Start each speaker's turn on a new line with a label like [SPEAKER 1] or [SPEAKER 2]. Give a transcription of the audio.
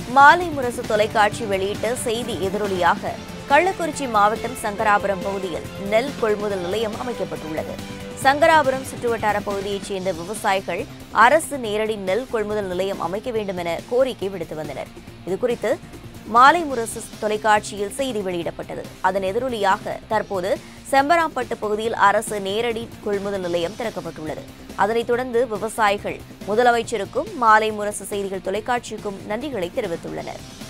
[SPEAKER 1] மாலை முரசு தொலைக்காட்சி வெளியிட்ட செய்தி எதிரொலியாக கள்ளக்குறிச்சி மாவட்டம் சங்கராபுரம் பகுதியில் நெல் கொள்முதல் நிலையம் அமைக்கப்பட்டுள்ளது சங்கராபுரம் சுற்றுவட்டார பகுதியைச் சேர்ந்த விவசாயிகள் அரசு நேரடி நெல் கொள்முதல் நிலையம் அமைக்க வேண்டும் என கோரிக்கை விடுத்து வந்தனர் இதுகுறித்து மாலை முரசு தொலைக்காட்சியில் செய்தி வெளியிடப்பட்டது அதன் எதிரொலியாக தற்போது செம்பராம்பட்டு பகுதியில் அரசு நேரடி கொள்முதல் நிலையம் திறக்கப்பட்டுள்ளது அதனைத் தொடர்ந்து விவசாயிகள் முதலமைச்சருக்கும் மாலை முரசு செய்திகள் தொலைக்காட்சிக்கும் நன்றிகளை தெரிவித்துள்ளனர்